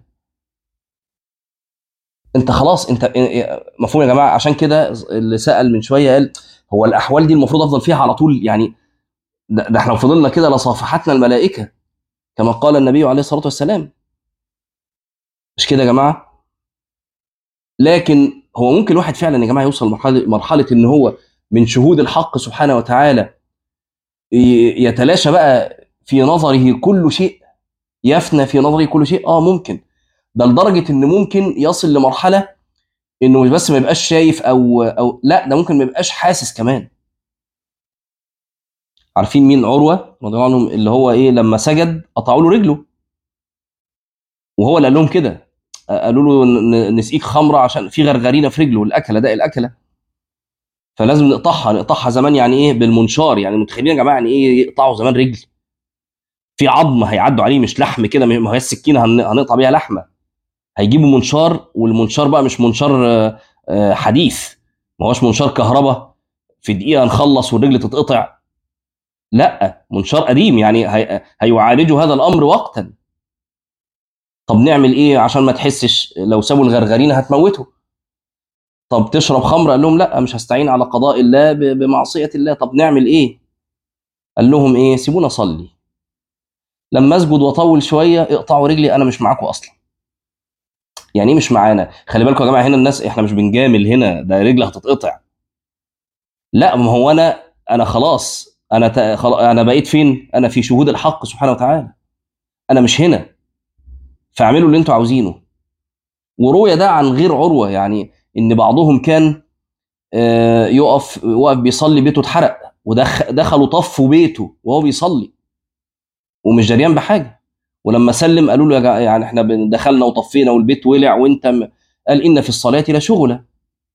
انت خلاص انت مفهوم يا جماعه عشان كده اللي سال من شويه قال هو الاحوال دي المفروض افضل فيها على طول يعني ده, ده احنا لو فضلنا كده لصافحتنا الملائكه كما قال النبي عليه الصلاه والسلام مش كده يا جماعه لكن هو ممكن الواحد فعلا يا جماعه يوصل مرحله مرحله ان هو من شهود الحق سبحانه وتعالى يتلاشى بقى في نظره كل شيء يفنى في نظره كل شيء اه ممكن ده لدرجه ان ممكن يصل لمرحله انه مش بس ما يبقاش شايف او او لا ده ممكن ما يبقاش حاسس كمان عارفين مين عروه رضي الله عنهم اللي هو ايه لما سجد قطعوا له رجله وهو اللي قال لهم كده قالوا له نسقيك خمره عشان في غرغرينه في رجله الاكله ده الاكله فلازم نقطعها نقطعها زمان يعني ايه بالمنشار يعني متخيلين يا جماعه يعني ايه يقطعوا زمان رجل في عظم هيعدوا عليه مش لحم كده ما هي السكينه هنقطع بيها لحمه هيجيبوا منشار والمنشار بقى مش منشار آه، آه، حديث ما هوش منشار كهرباء في دقيقه نخلص والرجل تتقطع لا منشار قديم يعني هي... هيعالجوا هذا الامر وقتا طب نعمل ايه عشان ما تحسش لو سابوا الغرغرين هتموته طب تشرب خمر قال لهم لا مش هستعين على قضاء الله ب... بمعصيه الله طب نعمل ايه قال لهم ايه سيبونا اصلي لما اسجد واطول شويه اقطعوا رجلي انا مش معاكم اصلا يعني ايه مش معانا خلي بالكم يا جماعه هنا الناس احنا مش بنجامل هنا ده رجلي هتتقطع لا ما هو انا انا خلاص انا ت... خلاص انا بقيت فين انا في شهود الحق سبحانه وتعالى انا مش هنا فاعملوا اللي انتوا عاوزينه وروي ده عن غير عروه يعني ان بعضهم كان آه، يقف واقف بيصلي بيته اتحرق ودخلوا طفوا بيته وهو بيصلي ومش جريان بحاجه ولما سلم قالوا له يا جا- يعني احنا بن- دخلنا وطفينا والبيت ولع وانت م... قال ان في الصلاه لشغله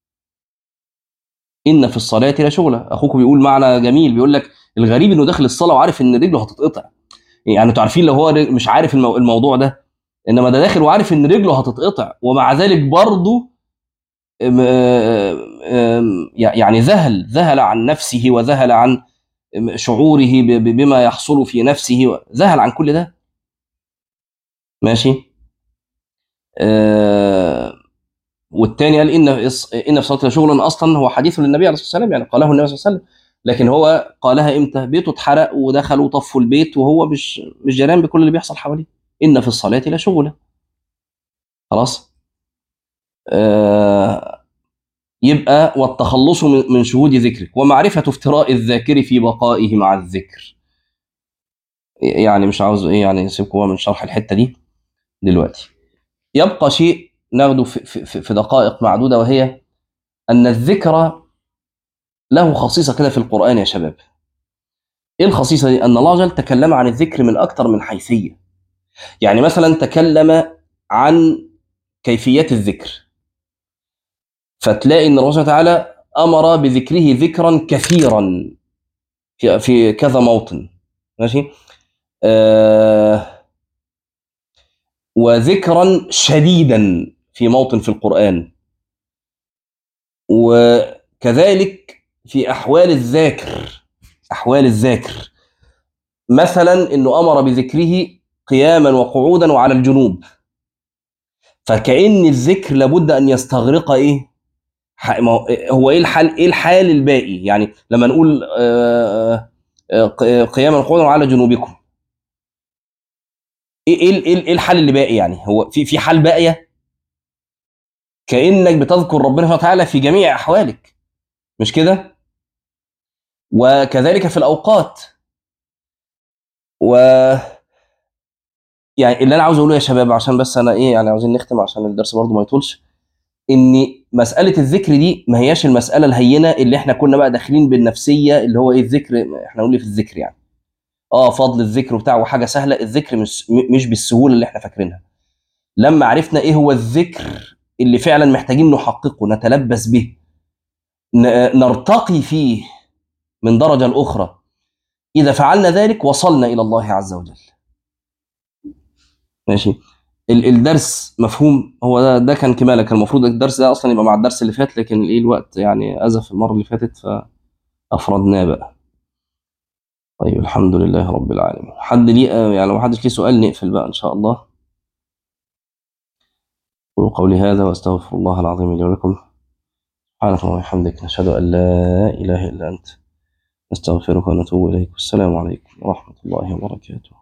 ان في الصلاه لشغله اخوكم بيقول معنى جميل بيقول لك الغريب انه داخل الصلاه وعارف ان رجله هتتقطع يعني انتوا عارفين لو هو رج- مش عارف المو... الموضوع ده انما ده داخل وعارف ان رجله هتتقطع ومع ذلك برضه ام- ام- يعني ذهل ذهل عن نفسه وذهل عن شعوره ب- ب- بما يحصل في نفسه ذهل عن كل ده ماشي آه والتاني قال ان إص- ان في صلاه شغلا اصلا هو حديث للنبي عليه الصلاه والسلام يعني قاله النبي صلى الله عليه وسلم لكن هو قالها امتى؟ بيته اتحرق ودخلوا وطفوا البيت وهو مش مش جيران بكل اللي بيحصل حواليه ان في الصلاه لشغلا خلاص آه يبقى والتخلص من من شهود ذكرك ومعرفه افتراء الذاكر في بقائه مع الذكر يعني مش عاوز ايه يعني سيبكم بقى من شرح الحته دي دلوقتي يبقى شيء ناخده في, في, في في دقائق معدوده وهي ان الذكر له خصيصه كده في القران يا شباب ايه الخصيصه دي ان الله عز وجل تكلم عن الذكر من اكثر من حيثيه يعني مثلا تكلم عن كيفيات الذكر فتلاقي ان الله سبحانه وتعالى امر بذكره ذكرا كثيرا في في كذا موطن ماشي آه وذكرا شديدا في موطن في القرآن وكذلك في أحوال الذاكر أحوال الذاكر مثلا أنه أمر بذكره قياما وقعودا وعلى الجنوب فكأن الذكر لابد أن يستغرق إيه ح- ما هو هو ايه الحال ايه الحال الباقي يعني لما نقول آه، آه، ق- قياما وقعودا على جنوبكم ايه ايه ايه إيه الحال اللي باقي يعني هو في في حال باقيه كانك بتذكر ربنا سبحانه وتعالى في جميع احوالك مش كده وكذلك في الاوقات و يعني اللي انا عاوز اقوله يا شباب عشان بس انا ايه يعني عاوزين نختم عشان الدرس برضه ما يطولش ان مساله الذكر دي ما هياش المساله الهينه اللي احنا كنا بقى داخلين بالنفسيه اللي هو ايه الذكر احنا نقول إيه في الذكر يعني اه فضل الذكر وبتاع وحاجه سهله الذكر مش م- مش بالسهوله اللي احنا فاكرينها لما عرفنا ايه هو الذكر اللي فعلا محتاجين نحققه نتلبس به ن- نرتقي فيه من درجه لاخرى اذا فعلنا ذلك وصلنا الى الله عز وجل ماشي ال- الدرس مفهوم هو ده, ده كان كمالة كان المفروض الدرس ده اصلا يبقى مع الدرس اللي فات لكن ايه الوقت يعني ازف المره اللي فاتت فافردناه بقى طيب الحمد لله رب العالمين حد ليه يعني لو محدش ليه سؤال نقفل بقى ان شاء الله قولوا قولي هذا واستغفر الله العظيم لي ولكم سبحانك اللهم وبحمدك نشهد ان لا اله الا انت نستغفرك ونتوب اليك والسلام عليكم ورحمه الله وبركاته